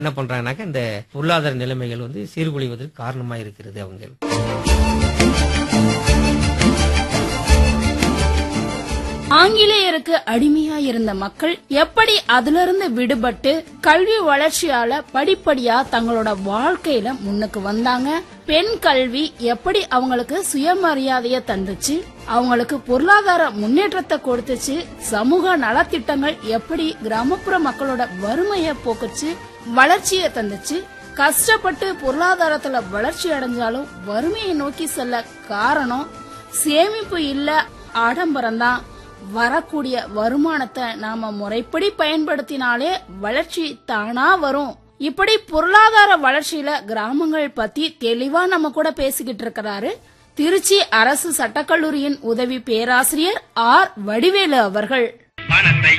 என்ன பண்றாங்கன்னாக்க இந்த பொருளாதார நிலைமைகள் வந்து சீர்குலைவதற்கு காரணமா இருக்கிறது அவங்க ஆங்கிலேயருக்கு அடிமையா இருந்த மக்கள் எப்படி அதிலிருந்து விடுபட்டு கல்வி வளர்ச்சியால படிப்படியா தங்களோட வாழ்க்கையில முன்னுக்கு வந்தாங்க பெண் கல்வி எப்படி அவங்களுக்கு சுயமரியாதைய தந்துச்சு அவங்களுக்கு பொருளாதார முன்னேற்றத்தை கொடுத்துச்சு சமூக நலத்திட்டங்கள் எப்படி கிராமப்புற மக்களோட வறுமைய போக்குச்சு வளர்ச்சியை தந்துச்சு கஷ்டப்பட்டு பொருளாதாரத்துல வளர்ச்சி அடைஞ்சாலும் வறுமையை நோக்கி செல்ல காரணம் சேமிப்பு இல்ல ஆடம்பரம் தான் வரக்கூடிய வருமானத்தை நாம முறைப்படி பயன்படுத்தினாலே வளர்ச்சி தானா வரும் இப்படி பொருளாதார வளர்ச்சியில கிராமங்கள் பத்தி தெளிவா நம்ம கூட பேசிக்கிட்டு இருக்கிறாரு திருச்சி அரசு சட்டக்கல்லூரியின் உதவி பேராசிரியர் ஆர் வடிவேலு அவர்கள் பணத்தை